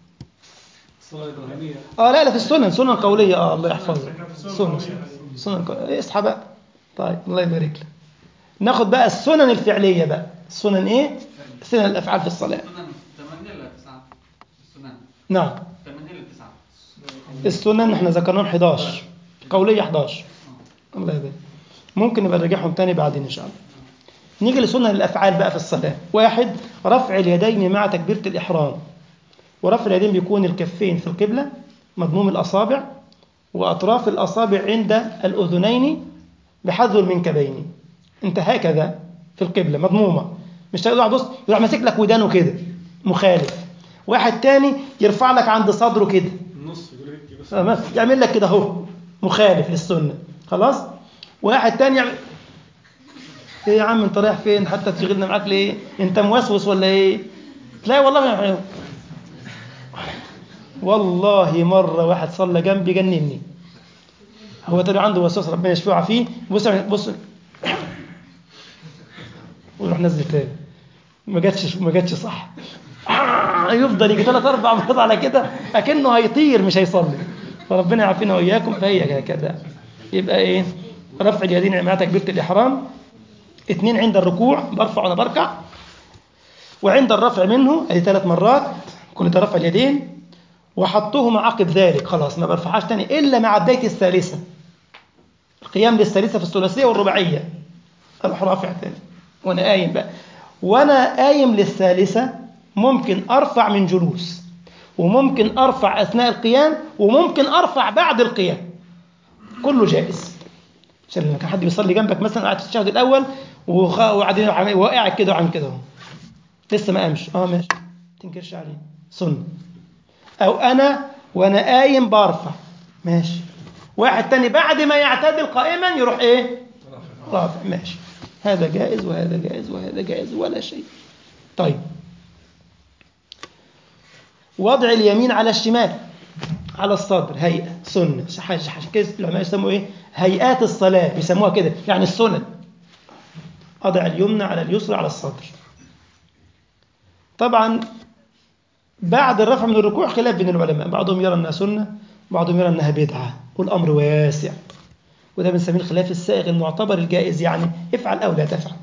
اه لا لا في السنن سنن قوليه اه الله يحفظك سنن سنن قولية. اصحى بقى طيب الله يبارك لك ناخد بقى السنن الفعليه بقى السنن ايه سنن الافعال في الصلاه السنن 8 ولا 9 السنن نعم 8 ولا 9 السنن احنا ذكرناهم 11 قوليه 11 الله يبارك ممكن نبقى نرجعهم تاني بعدين ان شاء الله نيجي لسنن الافعال بقى في الصلاه واحد رفع اليدين مع تكبيره الاحرام ورفع اليدين بيكون الكفين في القبلة مضموم الأصابع وأطراف الأصابع عند الأذنين بحذو المنكبين انت هكذا في القبلة مضمومة مش تقدر واحد بص يروح ماسك لك ودانه كده مخالف واحد تاني يرفع لك عند صدره كده النص يقول هيك بس تمام؟ يعمل لك كده اهو مخالف للسنه خلاص واحد تاني يعمل ايه يا عم انت رايح فين حتى تشغلنا معاك ليه انت موسوس ولا ايه تلاقي والله ما والله مره واحد صلى جنبي جنني هو تاني عنده وسواس ربنا يشفيه ويعافيه بص بص ويروح نزل تاني ما جاتش ما جاتش صح يفضل يجي ثلاث اربع مرات على كده اكنه هيطير مش هيصلي فربنا يعافينا واياكم فهي هكذا يبقى ايه رفع اليدين مع تكبيره الاحرام اثنين عند الركوع برفع وانا بركع وعند الرفع منه ادي ثلاث مرات كل ده رفع اليدين وحطهما عقب ذلك خلاص ما برفعهاش تاني الا مع بدايه الثالثه القيام للثالثه في الثلاثيه والرباعيه اروح رافع تاني وانا قايم بقى وانا قايم للثالثه ممكن ارفع من جلوس وممكن ارفع اثناء القيام وممكن ارفع بعد القيام كله جائز عشان لما كان حد بيصلي جنبك مثلا قاعد في التشهد الاول وخ- وقاعدين واقع كده وعن كده اهو لسه ما قامش اه ماشي ما تنكرش عليه سنه او انا وانا قايم برفع ماشي واحد تاني بعد ما يعتدل قائما يروح ايه رافع ماشي هذا جائز وهذا جائز وهذا جائز ولا شيء طيب وضع اليمين على الشمال على الصدر هيئة سنة حاجة حاجة كده العلماء يسموا ايه هيئات الصلاة بيسموها كده يعني السنن أضع اليمنى على اليسرى على الصدر طبعا بعد الرفع من الركوع خلاف بين العلماء بعضهم يرى أنها سنة بعضهم يرى أنها بدعة والأمر واسع وده بنسميه الخلاف السائغ المعتبر الجائز يعني افعل أو لا تفعل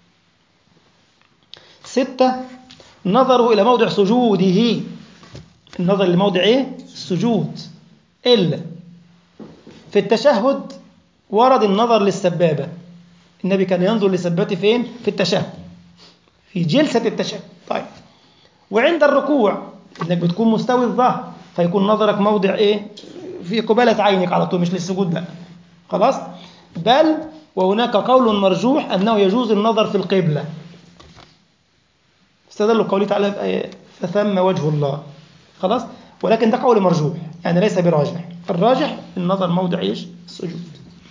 ستة نظروا إلى موضع سجوده النظر لموضع إيه؟ السجود إلا في التشهد ورد النظر للسبابة النبي كان ينظر لسبابته فين؟ في التشهد في جلسة التشهد طيب وعند الركوع انك بتكون مستوي الظهر فيكون نظرك موضع ايه في قبالة عينك على طول مش للسجود بقى خلاص بل وهناك قول مرجوح انه يجوز النظر في القبلة استدلوا قوله تعالى بآية فثم وجه الله خلاص ولكن ده قول مرجوح يعني ليس براجح الراجح النظر موضع ايش السجود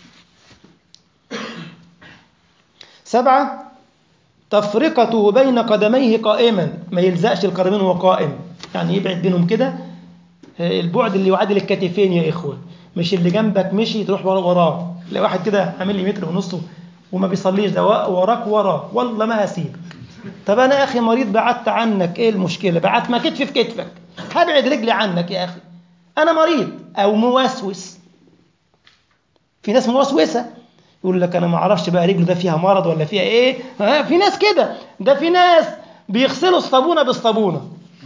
سبعة تفرقته بين قدميه قائما ما يلزقش القدمين وهو قائم يعني يبعد بينهم كده البعد اللي يعادل الكتفين يا إخوة مش اللي جنبك مشي تروح وراه وراه لا واحد كده عامل لي متر ونص وما بيصليش ده وراك وراه والله ما هسيبك طب انا يا اخي مريض بعدت عنك ايه المشكله بعدت ما كتفي في كتفك هبعد رجلي عنك يا اخي انا مريض او موسوس في ناس موسوسه يقول لك انا ما اعرفش بقى رجله ده فيها مرض ولا فيها ايه ها في ناس كده ده في ناس بيغسلوا الصابونه بالصابونه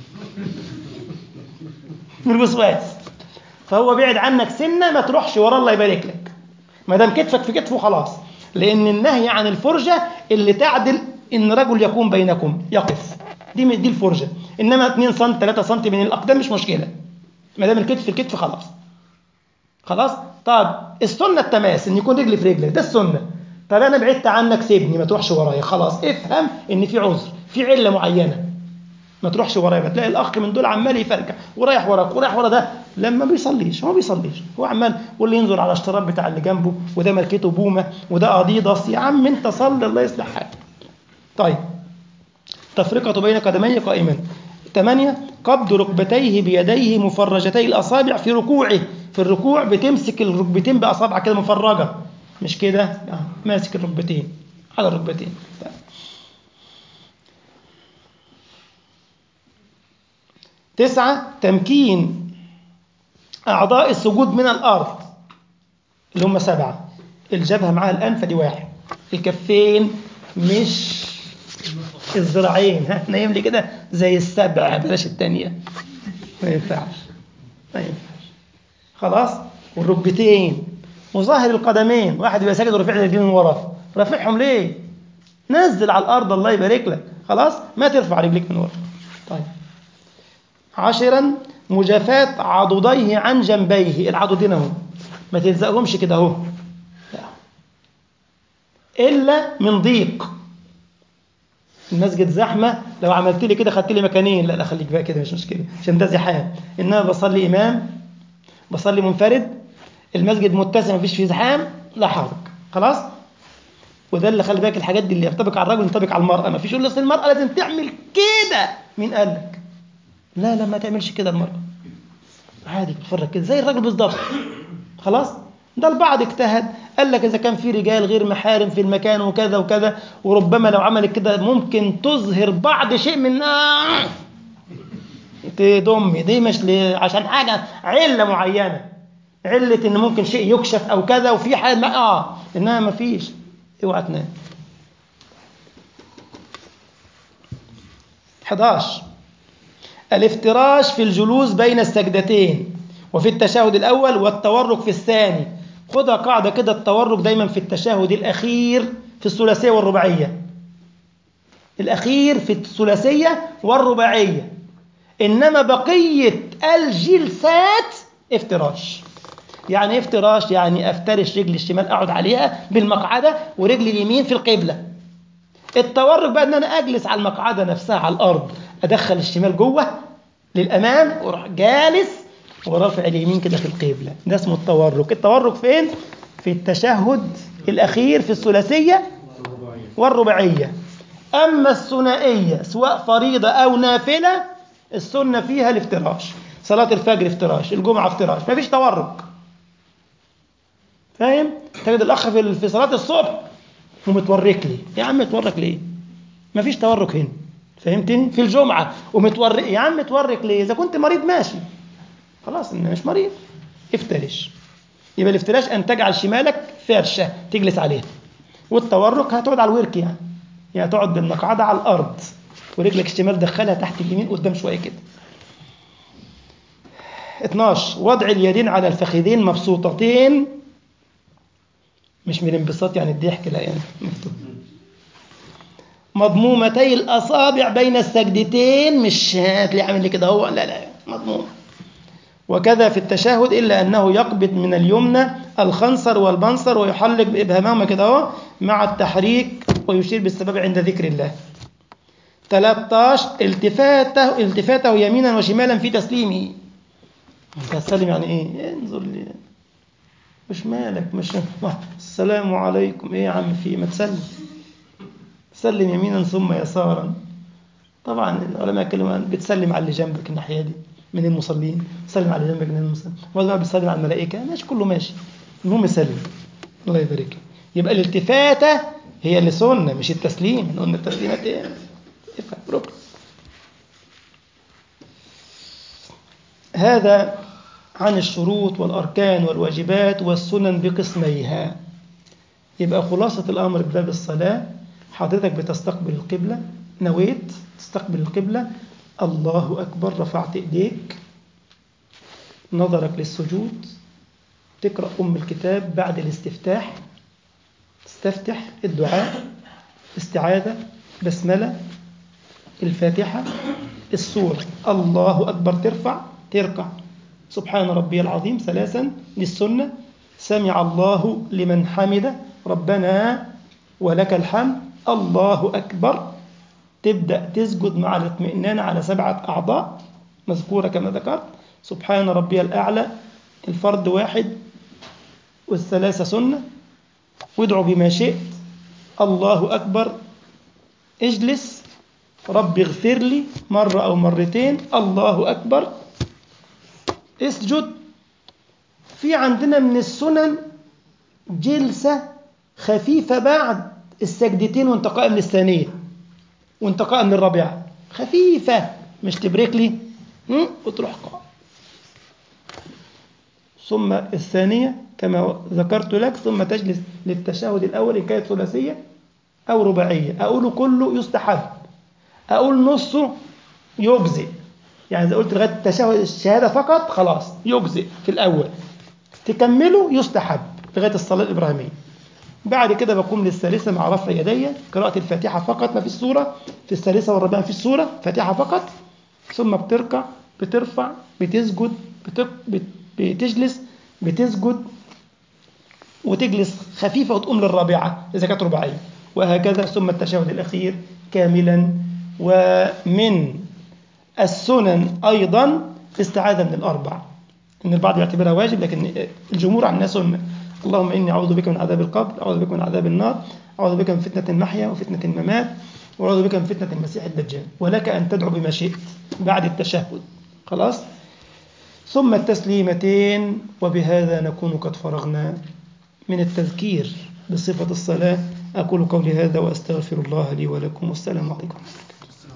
من الوسواس فهو بعد عنك سنه ما تروحش وراه الله يبارك لك ما دام كتفك في كتفه خلاص لان النهي عن الفرجه اللي تعدل ان رجل يكون بينكم يقف دي دي الفرجه انما 2 سم 3 سم من الاقدام مش مشكله ما دام الكتف في الكتف خلاص خلاص طب السنه التماس ان يكون رجلي في رجلك ده السنه طب انا بعدت عنك سيبني ما تروحش ورايا خلاص افهم ان في عذر في عله معينه ما تروحش ورايا ما تلاقي الاخ من دول عمال يفرجع ورايح وراك ورايح ورا ده لما بيصليش هو بيصليش هو عمال واللي ينظر على الشراب بتاع اللي جنبه وده ماركته بومه وده اديداس يا عم انت صلي الله يصلح حالك طيب تفرقة بين قدميه قائما ثمانية قبض ركبتيه بيديه مفرجتي الأصابع في ركوعه في الركوع بتمسك الركبتين بأصابع كده مفرجة مش كده آه. ماسك الركبتين على الركبتين طيب. تسعة تمكين أعضاء السجود من الأرض اللي هم سبعة الجبهة مع الأنف دي واحد الكفين مش الذراعين ها نايم لي كده زي السبع بلاش التانية ما ينفعش ما ينفعش خلاص والركبتين وظاهر القدمين واحد يبقى ساجد ورافع رجلين من ورا رافعهم ليه نزل على الارض الله يبارك لك خلاص ما ترفع رجليك من ورا طيب عاشرا مجافاة عضديه عن جنبيه العضدين اهو ما تلزقهمش كده اهو الا من ضيق المسجد زحمة لو عملت لي كده خدت لي مكانين لا لا خليك بقى كده مش مشكلة عشان ده زحام إنما بصلي إمام بصلي منفرد المسجد متسع مفيش فيه زحام لا حرج خلاص وده اللي خلي بالك الحاجات دي اللي ينطبق على الرجل ينطبق على المرأة ما فيش يقول لك أصل المرأة لازم تعمل كده مين قال لك لا لا ما تعملش كده المرأة عادي بتفرج كده زي الراجل بالظبط خلاص ده البعض اجتهد قال لك إذا كان في رجال غير محارم في المكان وكذا وكذا وربما لو عملت كده ممكن تظهر بعض شيء من آه تضمي دي مش ل... عشان حاجة علة معينة علة إن ممكن شيء يكشف أو كذا وفي حاجة ما آه إنما ما فيش اوعى تنام 11 الافتراش في الجلوس بين السجدتين وفي التشهد الأول والتورك في الثاني خدها قاعدة كده التورك دايما في التشهد الأخير في الثلاثية والرباعية الأخير في الثلاثية والرباعية إنما بقية الجلسات افتراش يعني ايه افتراش يعني افترش رجلي الشمال اقعد عليها بالمقعده ورجلي اليمين في القبله التورك بقى ان انا اجلس على المقعده نفسها على الارض ادخل الشمال جوه للامام واروح جالس ورافع اليمين كده في القبله ده اسمه التورك التورك فين في التشهد الاخير في الثلاثيه والرباعيه اما الثنائيه سواء فريضه او نافله السنه فيها الافتراش صلاه الفجر افتراش الجمعه افتراش مفيش تورك فاهم تجد الاخ في في صلاه الصبح ومتورك لي يا عم متورك ليه مفيش تورك هنا فهمتني في الجمعه ومتورك يا عم متورك ليه اذا كنت مريض ماشي خلاص ان مش مريض افترش يبقى الافتراش ان تجعل شمالك فرشه تجلس عليها والتورك هتقعد على الورك يعني يعني تقعد بالمقعده على الارض ورجلك الشمال دخلها تحت اليمين قدام شويه كده 12 وضع اليدين على الفخذين مبسوطتين مش من انبساط يعني الضحك لا يعني مضمومتي الأصابع بين السجدتين مش هتلاقي عامل لي كده هو لا لا مضموم وكذا في التشهد إلا أنه يقبض من اليمنى الخنصر والبنصر ويحلق بإبهامهما كده اهو مع التحريك ويشير بالسبب عند ذكر الله 13 التفاته التفاته يمينا وشمالا في تسليمه انت هتسلم يعني ايه انظر لي مش مالك مش السلام عليكم ايه يا عم في ما تسلم سلم يمينا ثم يسارا طبعا العلماء يتكلموا عن بتسلم على اللي جنبك الناحيه دي من المصلين سلم على اللي جنبك من المصلين ولا بتسلم على الملائكه ماشي كله ماشي المهم سلم الله يبارك لك يبقى الالتفاته هي اللي سنه مش التسليم احنا قلنا التسليمات ايه افهم ركن هذا عن الشروط والأركان والواجبات والسنن بقسميها يبقى خلاصة الأمر بباب الصلاة حضرتك بتستقبل القبلة نويت تستقبل القبلة الله أكبر رفعت إيديك نظرك للسجود تقرأ أم الكتاب بعد الاستفتاح تستفتح الدعاء استعاذة بسملة الفاتحة السورة الله أكبر ترفع تركع سبحان ربي العظيم ثلاثا للسنة سمع الله لمن حمده ربنا ولك الحمد الله أكبر تبدأ تسجد مع الاطمئنان على سبعة أعضاء مذكورة كما ذكرت سبحان ربي الأعلى الفرد واحد والثلاثة سنة وادعو بما شئت الله أكبر اجلس رب اغفر لي مرة أو مرتين الله أكبر اسجد في عندنا من السنن جلسة خفيفة بعد السجدتين وانت قائم للثانية وانت قائم للرابعة خفيفة مش تبرك لي وتروح قائم ثم الثانية كما ذكرت لك ثم تجلس للتشهد الأول إن كانت ثلاثية أو رباعية أقول كله يستحب أقول نصه يجزئ يعني إذا قلت لغاية التشهد الشهادة فقط خلاص يجزئ في الأول تكمله يستحب لغاية الصلاة الإبراهيمية بعد كده بقوم للثالثة مع رفع يدي قراءة الفاتحة فقط ما في السورة في الثالثة والرابعة في السورة فاتحة فقط ثم بتركع بترفع بتسجد بتق... بت... بتجلس بتسجد وتجلس خفيفة وتقوم للرابعة إذا كانت رباعية وهكذا ثم التشهد الأخير كاملا ومن السنن أيضا الاستعاذة من الأربع إن البعض يعتبرها واجب لكن الجمهور عنها سنة اللهم إني أعوذ بك من عذاب القبر أعوذ بك من عذاب النار أعوذ بك من فتنة المحيا وفتنة الممات وأعوذ بك من فتنة المسيح الدجال ولك أن تدعو بما شئت بعد التشهد خلاص ثم التسليمتين وبهذا نكون قد فرغنا من التذكير بصفة الصلاة أقول قولي هذا وأستغفر الله لي ولكم والسلام عليكم